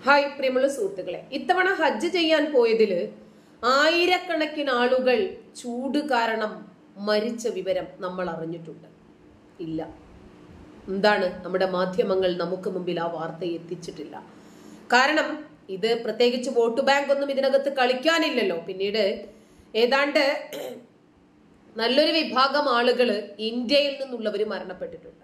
hi പ്രിയമുള്ള സുഹൃത്തുക്കളെ ഇത്തവണ ഹജ്ജ് ചെയ്യാൻ പോയതില് ആയിരക്കണക്കിന് ആളുകൾ ചൂട് കാരണം മരിച്ച വിവരം നമ്മൾ അറിഞ്ഞിട്ടുണ്ട് ഇല്ല എന്താണ് നമ്മുടെ മാധ്യമങ്ങൾ നമുക്ക് മുമ്പിൽ ആ വാർത്ത എത്തിച്ചിട്ടില്ല കാരണം ഇത് പ്രത്യേകിച്ച് വോട്ട് ബാങ്ക് ഒന്നും ഇതിനകത്ത് കളിക്കാനില്ലല്ലോ പിന്നീട് ഏതാണ്ട് നല്ലൊരു വിഭാഗം ആളുകൾ ഇന്ത്യയിൽ നിന്നുള്ളവർ മരണപ്പെട്ടിട്ടുണ്ട്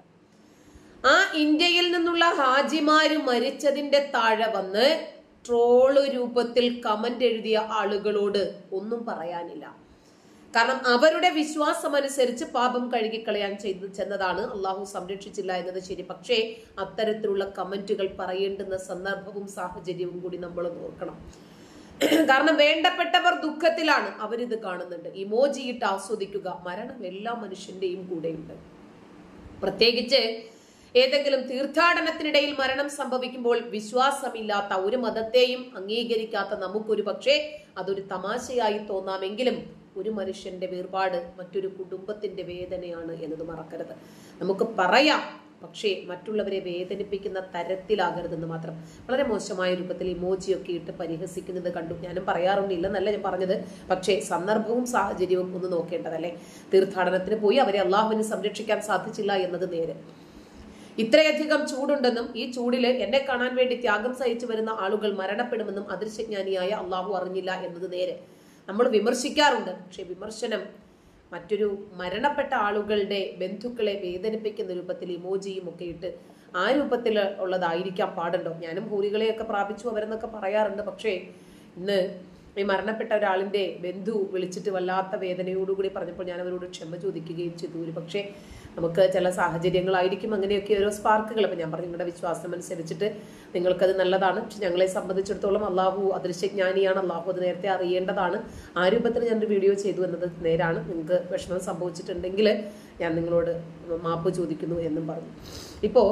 ആ ഇന്ത്യയിൽ നിന്നുള്ള ഹാജിമാര് മരിച്ചതിന്റെ താഴെ വന്ന് ട്രോള് രൂപത്തിൽ കമന്റ് എഴുതിയ ആളുകളോട് ഒന്നും പറയാനില്ല കാരണം അവരുടെ വിശ്വാസം അനുസരിച്ച് പാപം കഴുകിക്കളയാൻ ചെയ്തു ചെന്നതാണ് അള്ളാഹു സംരക്ഷിച്ചില്ല എന്നത് ശരി പക്ഷേ അത്തരത്തിലുള്ള കമന്റുകൾ പറയേണ്ടുന്ന സന്ദർഭവും സാഹചര്യവും കൂടി നമ്മൾ നോക്കണം കാരണം വേണ്ടപ്പെട്ടവർ ദുഃഖത്തിലാണ് അവരിത് കാണുന്നുണ്ട് ഇമോജിയിട്ട് ആസ്വദിക്കുക മരണം എല്ലാ മനുഷ്യന്റെയും കൂടെയുണ്ട് പ്രത്യേകിച്ച് ഏതെങ്കിലും തീർത്ഥാടനത്തിനിടയിൽ മരണം സംഭവിക്കുമ്പോൾ വിശ്വാസമില്ലാത്ത ഒരു മതത്തെയും അംഗീകരിക്കാത്ത നമുക്കൊരു പക്ഷേ അതൊരു തമാശയായി തോന്നാമെങ്കിലും ഒരു മനുഷ്യന്റെ വേർപാട് മറ്റൊരു കുടുംബത്തിന്റെ വേദനയാണ് എന്നത് മറക്കരുത് നമുക്ക് പറയാം പക്ഷേ മറ്റുള്ളവരെ വേദനിപ്പിക്കുന്ന തരത്തിലാകരുതെന്ന് മാത്രം വളരെ മോശമായ രൂപത്തിൽ ഇമോജിയൊക്കെ ഇട്ട് പരിഹസിക്കുന്നത് കണ്ടു ഞാനും പറയാറുണ്ട് ഇല്ലെന്നല്ല ഞാൻ പറഞ്ഞത് പക്ഷേ സന്ദർഭവും സാഹചര്യവും ഒന്ന് നോക്കേണ്ടതല്ലേ തീർത്ഥാടനത്തിന് പോയി അവരെ അള്ളാഹുവിന് സംരക്ഷിക്കാൻ സാധിച്ചില്ല എന്നത് നേരെ ഇത്രയധികം ചൂടുണ്ടെന്നും ഈ ചൂടില് എന്നെ കാണാൻ വേണ്ടി ത്യാഗം സഹിച്ചു വരുന്ന ആളുകൾ മരണപ്പെടുമെന്നും അദൃശ്യജ്ഞാനിയായ അള്ളാഹു അറിഞ്ഞില്ല എന്നത് നേരെ നമ്മൾ വിമർശിക്കാറുണ്ട് പക്ഷെ വിമർശനം മറ്റൊരു മരണപ്പെട്ട ആളുകളുടെ ബന്ധുക്കളെ വേദനിപ്പിക്കുന്ന രൂപത്തിൽ ഇമോജിയും ഒക്കെ ഇട്ട് ആ രൂപത്തിൽ ഉള്ളതായിരിക്കാം പാടുണ്ടോ ഞാനും ഭൂരികളെയൊക്കെ പ്രാപിച്ചു അവരെന്നൊക്കെ പറയാറുണ്ട് പക്ഷേ ഇന്ന് ഈ മരണപ്പെട്ട ഒരാളിന്റെ ബന്ധു വിളിച്ചിട്ട് വല്ലാത്ത വേദനയോടുകൂടി പറഞ്ഞപ്പോൾ ഞാൻ അവരോട് ക്ഷമ ചോദിക്കുകയും ചെയ്തു ഒരു പക്ഷേ നമുക്ക് ചില സാഹചര്യങ്ങളായിരിക്കും അങ്ങനെയൊക്കെ ഓരോ സ്പാർക്കുകൾ അപ്പം ഞാൻ പറഞ്ഞു നിങ്ങളുടെ വിശ്വാസം അനുസരിച്ചിട്ട് നിങ്ങൾക്കത് നല്ലതാണ് പക്ഷെ ഞങ്ങളെ സംബന്ധിച്ചിടത്തോളം അള്ളാഹു അദൃശ്യജ്ഞാനിയാണ് അള്ളാഹു അത് നേരത്തെ അറിയേണ്ടതാണ് ആ രൂപത്തിൽ ഞാനൊരു വീഡിയോ ചെയ്തു എന്നത് നേരാണ് നിങ്ങൾക്ക് വിഷമം സംഭവിച്ചിട്ടുണ്ടെങ്കിൽ ഞാൻ നിങ്ങളോട് മാപ്പ് ചോദിക്കുന്നു എന്നും പറഞ്ഞു ഇപ്പോൾ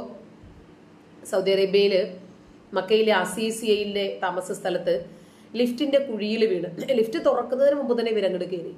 സൗദി അറേബ്യയിൽ മക്കയിലെ അസീസിയയിലെ താമസ സ്ഥലത്ത് ലിഫ്റ്റിന്റെ കുഴിയിൽ വീണ് ലിഫ്റ്റ് തുറക്കുന്നതിന് മുമ്പ് തന്നെ ഇവരങ്ങോട്ട് കയറി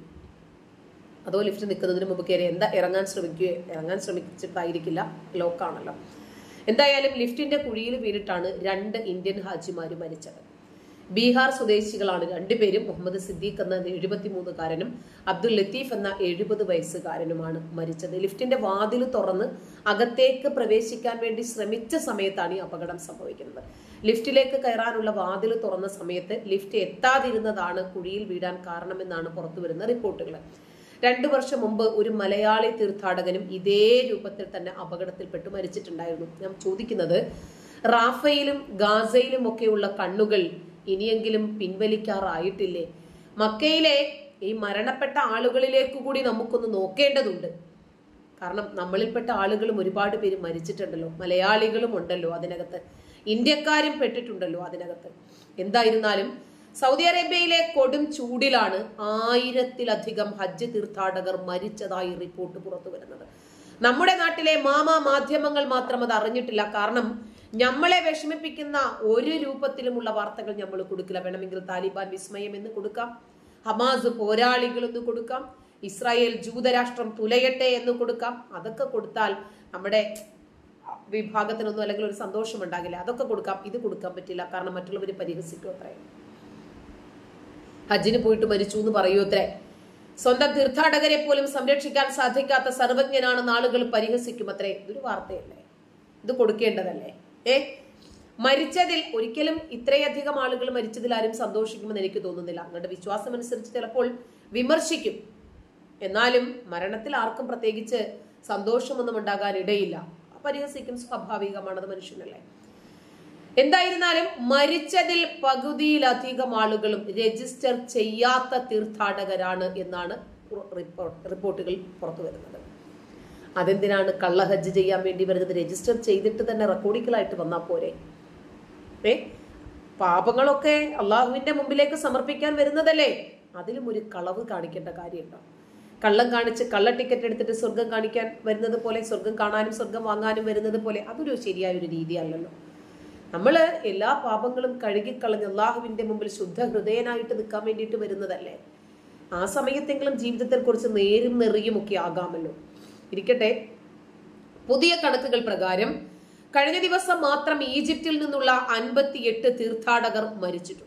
അതോ ലിഫ്റ്റ് നിൽക്കുന്നതിന് മുമ്പ് കയറി എന്താ ഇറങ്ങാൻ ശ്രമിക്കുകയോ ഇറങ്ങാൻ ശ്രമിച്ചിട്ടായിരിക്കില്ല ലോക്കാണല്ലോ എന്തായാലും ലിഫ്റ്റിന്റെ കുഴിയിൽ വീണിട്ടാണ് രണ്ട് ഇന്ത്യൻ ഹാജിമാര് മരിച്ചത് ബീഹാർ സ്വദേശികളാണ് രണ്ടുപേരും മുഹമ്മദ് സിദ്ദീഖ് എന്ന എഴുപത്തിമൂന്നുകാരനും അബ്ദുൽ ലത്തീഫ് എന്ന എഴുപത് വയസ്സുകാരനുമാണ് മരിച്ചത് ലിഫ്റ്റിന്റെ വാതിൽ തുറന്ന് അകത്തേക്ക് പ്രവേശിക്കാൻ വേണ്ടി ശ്രമിച്ച സമയത്താണ് ഈ അപകടം സംഭവിക്കുന്നത് ലിഫ്റ്റിലേക്ക് കയറാനുള്ള വാതിൽ തുറന്ന സമയത്ത് ലിഫ്റ്റ് എത്താതിരുന്നതാണ് കുഴിയിൽ വീഴാൻ കാരണമെന്നാണ് പുറത്തുവരുന്ന റിപ്പോർട്ടുകൾ രണ്ടു വർഷം മുമ്പ് ഒരു മലയാളി തീർത്ഥാടകനും ഇതേ രൂപത്തിൽ തന്നെ അപകടത്തിൽപ്പെട്ട് മരിച്ചിട്ടുണ്ടായിരുന്നു ഞാൻ ചോദിക്കുന്നത് റാഫയിലും ഗാസയിലും ഒക്കെയുള്ള കണ്ണുകൾ ഇനിയെങ്കിലും പിൻവലിക്കാറായിട്ടില്ലേ മക്കയിലെ ഈ മരണപ്പെട്ട ആളുകളിലേക്ക് കൂടി നമുക്കൊന്ന് നോക്കേണ്ടതുണ്ട് കാരണം നമ്മളിൽപ്പെട്ട ആളുകളും ഒരുപാട് പേര് മരിച്ചിട്ടുണ്ടല്ലോ മലയാളികളും ഉണ്ടല്ലോ അതിനകത്ത് ഇന്ത്യക്കാരും പെട്ടിട്ടുണ്ടല്ലോ അതിനകത്ത് എന്തായിരുന്നാലും സൗദി അറേബ്യയിലെ കൊടും ചൂടിലാണ് ആയിരത്തിലധികം ഹജ്ജ് തീർത്ഥാടകർ മരിച്ചതായി റിപ്പോർട്ട് പുറത്തു വരുന്നത് നമ്മുടെ നാട്ടിലെ മാമ മാധ്യമങ്ങൾ മാത്രം അത് അറിഞ്ഞിട്ടില്ല കാരണം നമ്മളെ വിഷമിപ്പിക്കുന്ന ഒരു രൂപത്തിലുമുള്ള വാർത്തകൾ നമ്മൾ കൊടുക്കില്ല വേണമെങ്കിൽ താലിബാൻ വിസ്മയം എന്ന് കൊടുക്കാം ഹമാസ് പോരാളികൾ എന്ന് കൊടുക്കാം ഇസ്രായേൽ ജൂതരാഷ്ട്രം തുലയട്ടെ എന്ന് കൊടുക്കാം അതൊക്കെ കൊടുത്താൽ നമ്മുടെ വിഭാഗത്തിനൊന്നും അല്ലെങ്കിൽ ഒരു സന്തോഷം ഉണ്ടാകില്ല അതൊക്കെ കൊടുക്കാം ഇത് കൊടുക്കാൻ പറ്റില്ല കാരണം മറ്റുള്ളവർ പരിഹസിക്കും അത്രേ ഹജ്ജിന് പോയിട്ട് മരിച്ചു എന്ന് പറയൂ അത്രേ സ്വന്തം തീർത്ഥാടകരെ പോലും സംരക്ഷിക്കാൻ സാധിക്കാത്ത സർവജ്ഞനാണെന്ന് ആളുകൾ പരിഹസിക്കും അത്രേ ഇതൊരു വാർത്തയല്ലേ ഇത് കൊടുക്കേണ്ടതല്ലേ ഏ മരിച്ചതിൽ ഒരിക്കലും ഇത്രയധികം ആളുകൾ മരിച്ചതിൽ ആരും സന്തോഷിക്കുമെന്ന് എനിക്ക് തോന്നുന്നില്ല അങ്ങയുടെ വിശ്വാസം അനുസരിച്ച് ചിലപ്പോൾ വിമർശിക്കും എന്നാലും മരണത്തിൽ ആർക്കും പ്രത്യേകിച്ച് സന്തോഷമൊന്നും ഉണ്ടാകാൻ ഇടയില്ല പരിഹസിക്കും സ്വാഭാവികമാണത് മനുഷ്യനല്ലേ എന്തായിരുന്നാലും മരിച്ചതിൽ പകുതിയിലധികം ആളുകളും രജിസ്റ്റർ ചെയ്യാത്ത തീർത്ഥാടകരാണ് എന്നാണ് റിപ്പോർട്ടുകൾ പുറത്തു വരുന്നത് അതെന്തിനാണ് കള്ള ഹജ്ജ് ചെയ്യാൻ വേണ്ടി വരുന്നത് രജിസ്റ്റർ ചെയ്തിട്ട് തന്നെ റെക്കോർഡിക്കലായിട്ട് വന്നാൽ പോരെ ഏ പാപങ്ങളൊക്കെ അള്ളാഹുവിന്റെ മുമ്പിലേക്ക് സമർപ്പിക്കാൻ വരുന്നതല്ലേ അതിലും ഒരു കളവ് കാണിക്കേണ്ട കാര്യമുണ്ടോ കള്ളം കാണിച്ച് കള്ള ടിക്കറ്റ് എടുത്തിട്ട് സ്വർഗം കാണിക്കാൻ വരുന്നത് പോലെ സ്വർഗം കാണാനും സ്വർഗം വാങ്ങാനും വരുന്നത് പോലെ അതൊരു ശരിയായ ഒരു രീതിയല്ലല്ലോ നമ്മൾ എല്ലാ പാപങ്ങളും കഴുകിക്കളഞ്ഞ് അള്ളാഹുവിന്റെ മുമ്പിൽ ശുദ്ധ ഹൃദയനായിട്ട് നിൽക്കാൻ വേണ്ടിയിട്ട് വരുന്നതല്ലേ ആ സമയത്തെങ്കിലും ജീവിതത്തെ കുറിച്ച് നേരും നെറിയും ഒക്കെ ആകാമല്ലോ ഇരിക്കട്ടെ പുതിയ കണക്കുകൾ പ്രകാരം കഴിഞ്ഞ ദിവസം മാത്രം ഈജിപ്തിൽ നിന്നുള്ള അൻപത്തിയെട്ട് തീർത്ഥാടകർ മരിച്ചിട്ടുണ്ട്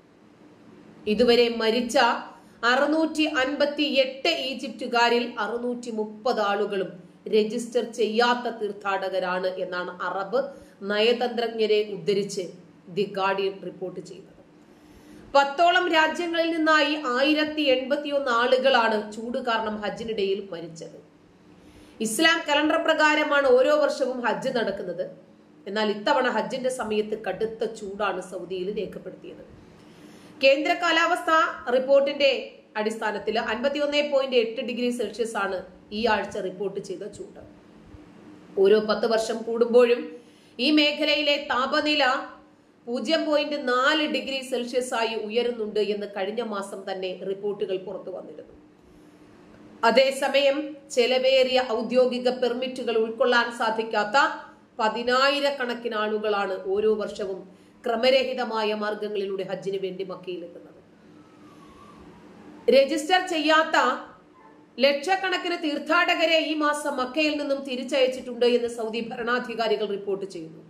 ഇതുവരെ മരിച്ച അറുന്നൂറ്റി അൻപത്തി എട്ട് ഈജിപ്തുകാരിൽ അറുന്നൂറ്റി മുപ്പത് ആളുകളും രജിസ്റ്റർ ചെയ്യാത്ത തീർത്ഥാടകരാണ് എന്നാണ് അറബ് നയതന്ത്രജ്ഞരെ ഉദ്ധരിച്ച് ദി ഗാർഡിയൻ റിപ്പോർട്ട് ചെയ്തത് പത്തോളം രാജ്യങ്ങളിൽ നിന്നായി ആയിരത്തി എൺപത്തിയൊന്ന് ആളുകളാണ് ചൂട് കാരണം ഹജ്ജിനിടയിൽ മരിച്ചത് ഇസ്ലാം കലണ്ടർ പ്രകാരമാണ് ഓരോ വർഷവും ഹജ്ജ് നടക്കുന്നത് എന്നാൽ ഇത്തവണ ഹജ്ജിന്റെ സമയത്ത് കടുത്ത ചൂടാണ് സൗദിയിൽ രേഖപ്പെടുത്തിയത് കേന്ദ്ര കാലാവസ്ഥാ റിപ്പോർട്ടിന്റെ അടിസ്ഥാനത്തിൽ അൻപത്തിയൊന്ന് പോയിന്റ് എട്ട് ഡിഗ്രി സെൽഷ്യസ് ആണ് ഈ ആഴ്ച റിപ്പോർട്ട് ചെയ്ത ചൂട് ഓരോ പത്ത് വർഷം കൂടുമ്പോഴും ഈ മേഖലയിലെ താപനില പൂജ്യം പോയിന്റ് നാല് ഡിഗ്രി സെൽഷ്യസ് ആയി ഉയരുന്നുണ്ട് എന്ന് കഴിഞ്ഞ മാസം തന്നെ റിപ്പോർട്ടുകൾ പുറത്തു വന്നിരുന്നു അതേസമയം ചെലവേറിയ ഔദ്യോഗിക പെർമിറ്റുകൾ ഉൾക്കൊള്ളാൻ സാധിക്കാത്ത പതിനായിരക്കണക്കിന് ആളുകളാണ് ഓരോ വർഷവും ക്രമരഹിതമായ മാർഗങ്ങളിലൂടെ ഹജ്ജിന് വേണ്ടി മക്കയിലെത്തുന്നത് രജിസ്റ്റർ ചെയ്യാത്ത ലക്ഷക്കണക്കിന് തീർത്ഥാടകരെ ഈ മാസം മക്കയിൽ നിന്നും തിരിച്ചയച്ചിട്ടുണ്ട് എന്ന് സൗദി ഭരണാധികാരികൾ റിപ്പോർട്ട് ചെയ്യുന്നു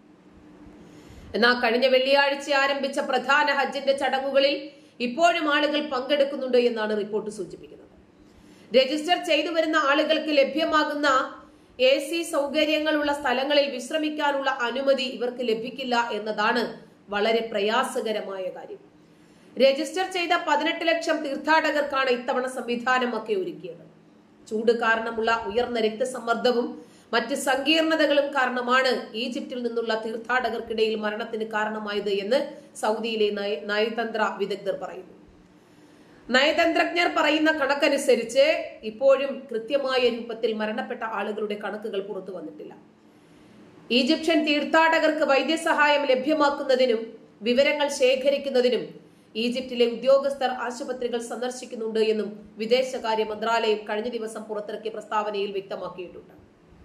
എന്നാൽ കഴിഞ്ഞ വെള്ളിയാഴ്ച ആരംഭിച്ച പ്രധാന ഹജ്ജിന്റെ ചടങ്ങുകളിൽ ഇപ്പോഴും ആളുകൾ പങ്കെടുക്കുന്നുണ്ട് എന്നാണ് റിപ്പോർട്ട് സൂചിപ്പിക്കുന്നത് രജിസ്റ്റർ ചെയ്തു വരുന്ന ആളുകൾക്ക് ലഭ്യമാകുന്ന എ സി സൗകര്യങ്ങളുള്ള സ്ഥലങ്ങളിൽ വിശ്രമിക്കാനുള്ള അനുമതി ഇവർക്ക് ലഭിക്കില്ല എന്നതാണ് വളരെ പ്രയാസകരമായ കാര്യം രജിസ്റ്റർ ചെയ്ത പതിനെട്ട് ലക്ഷം തീർത്ഥാടകർക്കാണ് ഇത്തവണ സംവിധാനമൊക്കെ ഒരുക്കിയത് ചൂട് കാരണമുള്ള ഉയർന്ന രക്തസമ്മർദ്ദവും മറ്റ് സങ്കീർണതകളും കാരണമാണ് ഈജിപ്തിൽ നിന്നുള്ള തീർത്ഥാടകർക്കിടയിൽ മരണത്തിന് കാരണമായത് എന്ന് സൗദിയിലെ നയ- നയതന്ത്ര വിദഗ്ധർ പറയുന്നു നയതന്ത്രജ്ഞർ പറയുന്ന കണക്കനുസരിച്ച് ഇപ്പോഴും കൃത്യമായ രൂപത്തിൽ മരണപ്പെട്ട ആളുകളുടെ കണക്കുകൾ പുറത്തു വന്നിട്ടില്ല ഈജിപ്ഷ്യൻ തീർത്ഥാടകർക്ക് വൈദ്യസഹായം ലഭ്യമാക്കുന്നതിനും വിവരങ്ങൾ ശേഖരിക്കുന്നതിനും ഈജിപ്തിലെ ഉദ്യോഗസ്ഥർ ആശുപത്രികൾ സന്ദർശിക്കുന്നുണ്ട് എന്നും വിദേശകാര്യ മന്ത്രാലയം കഴിഞ്ഞ ദിവസം പുറത്തിറക്കിയ പ്രസ്താവനയിൽ വ്യക്തമാക്കിയിട്ടുണ്ട്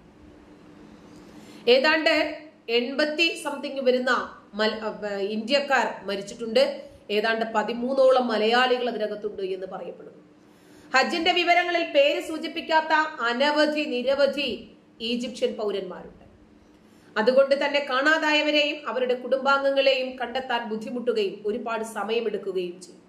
ഏതാണ്ട് എൺപത്തി സംതിങ് വരുന്ന മല- അഹ് ഇന്ത്യക്കാർ മരിച്ചിട്ടുണ്ട് ഏതാണ്ട് പതിമൂന്നോളം മലയാളികൾ അതിനകത്തുണ്ട് എന്ന് പറയപ്പെടുന്നു ഹജ്ജിന്റെ വിവരങ്ങളിൽ പേര് സൂചിപ്പിക്കാത്ത അനവധി നിരവധി ഈജിപ്ഷ്യൻ പൗരന്മാരുണ്ട് അതുകൊണ്ട് തന്നെ കാണാതായവരെയും അവരുടെ കുടുംബാംഗങ്ങളെയും കണ്ടെത്താൻ ബുദ്ധിമുട്ടുകയും ഒരുപാട് സമയമെടുക്കുകയും ചെയ്യും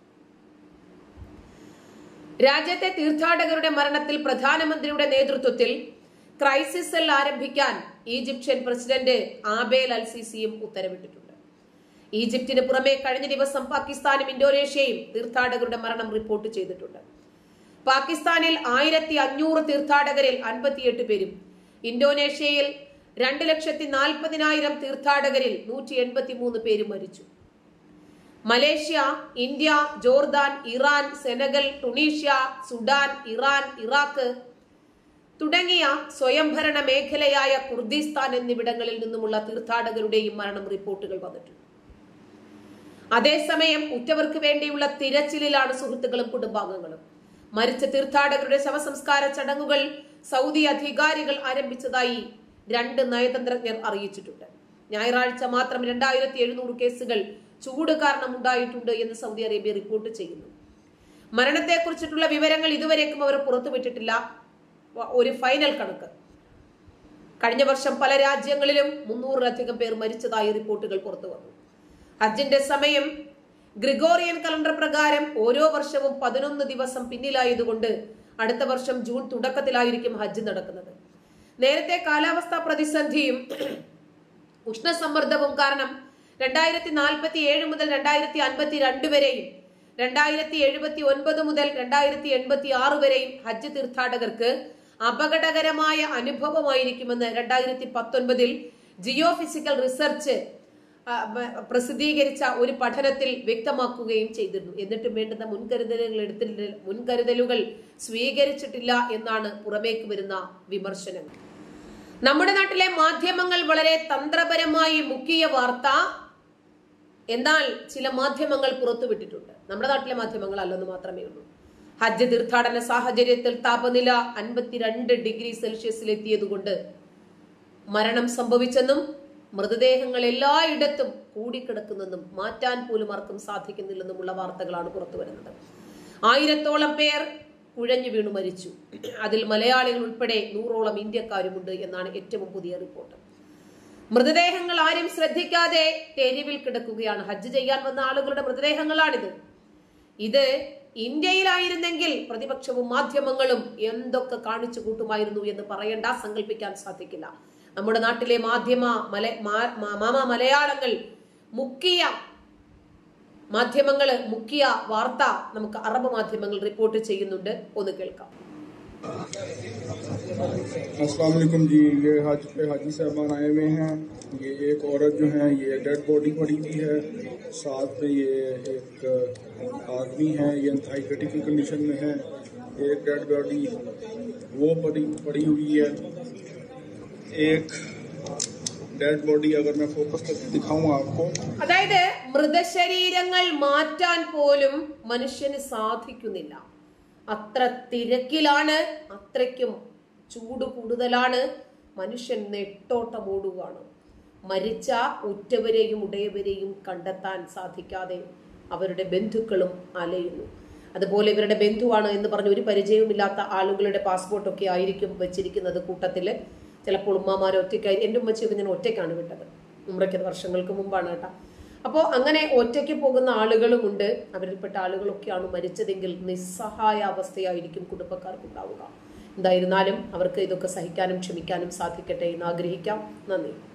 രാജ്യത്തെ തീർത്ഥാടകരുടെ മരണത്തിൽ പ്രധാനമന്ത്രിയുടെ നേതൃത്വത്തിൽ ക്രൈസിസ് സെൽ ആരംഭിക്കാൻ ഈജിപ്ഷ്യൻ പ്രസിഡന്റ് ആബേൽ അൽ സിസിയും ഉത്തരവിട്ടിട്ടുണ്ട് ഈജിപ്തിന് പുറമെ കഴിഞ്ഞ ദിവസം പാകിസ്ഥാനും ഇന്തോനേഷ്യയും തീർത്ഥാടകരുടെ മരണം റിപ്പോർട്ട് ചെയ്തിട്ടുണ്ട് പാകിസ്ഥാനിൽ ആയിരത്തി അഞ്ഞൂറ് തീർത്ഥാടകരിൽ അൻപത്തിയെട്ട് പേരും ഇന്തോനേഷ്യയിൽ രണ്ട് ലക്ഷത്തി നാൽപ്പതിനായിരം തീർത്ഥാടകരിൽ നൂറ്റി എൺപത്തി മൂന്ന് പേരും മരിച്ചു Malaysia India Jordan Iran Senegal Tunisia Sudan Iran Iraq തുടങ്ങിയ സ്വയംഭരണ മേഖലയായ കുർദിസ്ഥാൻ എന്നിവിടങ്ങളിൽ നിന്നുമുള്ള തീർത്ഥാടകരുടെയും മരണം റിപ്പോർട്ടുകൾ വന്നിട്ടുണ്ട് അതേസമയം ഉറ്റവർക്ക് വേണ്ടിയുള്ള തിരച്ചിലിലാണ് സുഹൃത്തുക്കളും കുടുംബാംഗങ്ങളും മരിച്ച തീർത്ഥാടകരുടെ ശവസംസ്കാര ചടങ്ങുകൾ സൗദി അധികാരികൾ ആരംഭിച്ചതായി രണ്ട് നയതന്ത്രജ്ഞർ അറിയിച്ചിട്ടുണ്ട് ഞായറാഴ്ച മാത്രം രണ്ടായിരത്തി എഴുന്നൂറ് കേസുകൾ ചൂട് കാരണം ഉണ്ടായിട്ടുണ്ട് എന്ന് സൗദി അറേബ്യ റിപ്പോർട്ട് ചെയ്യുന്നു മരണത്തെക്കുറിച്ചിട്ടുള്ള വിവരങ്ങൾ ഇതുവരേക്കും അവർ പുറത്തുവിട്ടിട്ടില്ല വ- ഒരു ഫൈനൽ കണക്ക് കഴിഞ്ഞ വർഷം പല രാജ്യങ്ങളിലും മുന്നൂറിലധികം പേർ മരിച്ചതായി റിപ്പോർട്ടുകൾ പുറത്തു വന്നു ഹജ്ജിന്റെ സമയം ഗ്രിഗോറിയൻ കലണ്ടർ പ്രകാരം ഓരോ വർഷവും പതിനൊന്ന് ദിവസം പിന്നിലായതുകൊണ്ട് അടുത്ത വർഷം ജൂൺ തുടക്കത്തിലായിരിക്കും ഹജ്ജ് നടക്കുന്നത് നേരത്തെ കാലാവസ്ഥാ പ്രതിസന്ധിയും ഉഷ്ണസമ്മർദ്ദവും കാരണം രണ്ടായിരത്തി നാൽപ്പത്തി ഏഴ് മുതൽ രണ്ടായിരത്തി അൻപത്തി രണ്ട് വരെയും രണ്ടായിരത്തി എഴുപത്തി ഒൻപത് മുതൽ രണ്ടായിരത്തി എൺപത്തി ആറ് വരെയും ഹജ്ജ് തീർത്ഥാടകർക്ക് അപകടകരമായ അനുഭവമായിരിക്കുമെന്ന് രണ്ടായിരത്തി പത്തൊൻപതിൽ ജിയോ ഫിസിക്കൽ റിസർച്ച് ആ, മ- പ്രസിദ്ധീകരിച്ച ഒരു പഠനത്തിൽ വ്യക്തമാക്കുകയും ചെയ്തിരുന്നു എന്നിട്ടും വേണ്ടുന്ന മുൻകരുതലുകൾ എടുത്തിട്ടില്ല മുൻകരുതലുകൾ സ്വീകരിച്ചിട്ടില്ല എന്നാണ് പുറമേക്ക് വരുന്ന വിമർശനങ്ങൾ നമ്മുടെ നാട്ടിലെ മാധ്യമങ്ങൾ വളരെ തന്ത്രപരമായി മുക്കിയ വാർത്ത എന്നാൽ ചില മാധ്യമങ്ങൾ പുറത്തുവിട്ടിട്ടുണ്ട് നമ്മുടെ നാട്ടിലെ മാധ്യമങ്ങൾ അല്ലെന്ന് മാത്രമേ ഉള്ളൂ ഹജ്ജ് തീർത്ഥാടന സാഹചര്യത്തിൽ താപനില അൻപത്തിരണ്ട് ഡിഗ്രി സെൽഷ്യസിലെത്തിയതുകൊണ്ട് മരണം സംഭവിച്ചെന്നും മൃതദേഹങ്ങൾ എല്ലായിടത്തും കൂടിക്കിടക്കുന്നെന്നും മാറ്റാൻ പോലും ആർക്കും സാധിക്കുന്നില്ലെന്നുമുള്ള വാർത്തകളാണ് പുറത്തു വരുന്നത് ആയിരത്തോളം പേർ കുഴഞ്ഞു വീണു മരിച്ചു അതിൽ മലയാളികൾ ഉൾപ്പെടെ നൂറോളം ഇന്ത്യക്കാരുമുണ്ട് എന്നാണ് ഏറ്റവും പുതിയ റിപ്പോർട്ട് മൃതദേഹങ്ങൾ ആരും ശ്രദ്ധിക്കാതെ തെരുവിൽ കിടക്കുകയാണ് ഹജ്ജ് ചെയ്യാൻ വന്ന ആളുകളുടെ മൃതദേഹങ്ങളാണിത് ഇത് ഇന്ത്യയിലായിരുന്നെങ്കിൽ പ്രതിപക്ഷവും മാധ്യമങ്ങളും എന്തൊക്കെ കാണിച്ചു കൂട്ടുമായിരുന്നു എന്ന് പറയണ്ട സങ്കല്പിക്കാൻ സാധിക്കില്ല നമ്മുടെ നാട്ടിലെ മാധ്യമ മല മാ- മാ- മാമ മലയാളങ്ങൾ മുക്കിയ മാധ്യമങ്ങള് മുക്കിയ വാർത്ത നമുക്ക് അറബ് മാധ്യമങ്ങൾ റിപ്പോർട്ട് ചെയ്യുന്നുണ്ട് ഒന്ന് കേൾക്കാം अस्सलाम वालेकुम जी ये हज पे हाजी साहबान आए हुए हैं ये एक औरत जो है ये डेड बॉडी पड़ी हुई है साथ में ये एक आदमी है ये इंतहाई क्रिटिकल कंडीशन में है एक डेड बॉडी वो पड़ी पड़ी हुई है एक डेड बॉडी अगर मैं फोकस करके दिखाऊं आपको അതായത് മൃതശരീരങ്ങൾ മാറ്റാൻ പോലും മനുഷ്യന് സാധിക്കുന്നില്ല അത്ര തിരക്കിലാണ് അത്രയ്ക്കും ചൂട് കൂടുതലാണ് മനുഷ്യൻ നെട്ടോട്ടം ഓടുകയാണ് മരിച്ച ഉറ്റവരെയും ഉടയവരെയും കണ്ടെത്താൻ സാധിക്കാതെ അവരുടെ ബന്ധുക്കളും അലയുന്നു അതുപോലെ ഇവരുടെ ബന്ധുവാണ് എന്ന് പറഞ്ഞ് ഒരു പരിചയവുമില്ലാത്ത ആളുകളുടെ പാസ്പോർട്ടൊക്കെ ആയിരിക്കും വെച്ചിരിക്കുന്നത് കൂട്ടത്തില് ചിലപ്പോൾ ഉമ്മമാർ ഒറ്റയ്ക്കായി എൻ്റെ ഉമ്മച്ചിയൊക്കെ ഞാൻ ഒറ്റയ്ക്കാണ് വിട്ടത് ഉമ്രയ്ക്ക് വർഷങ്ങൾക്ക് മുമ്പാണ് കേട്ടോ അപ്പോൾ അങ്ങനെ ഒറ്റയ്ക്ക് പോകുന്ന ആളുകളുമുണ്ട് അവരിൽപ്പെട്ട ആളുകളൊക്കെയാണ് മരിച്ചതെങ്കിൽ നിസ്സഹായ അവസ്ഥയായിരിക്കും കുടുംബക്കാർക്കുണ്ടാവുക എന്തായിരുന്നാലും അവർക്ക് ഇതൊക്കെ സഹിക്കാനും ക്ഷമിക്കാനും സാധിക്കട്ടെ എന്ന് ആഗ്രഹിക്കാം നന്ദി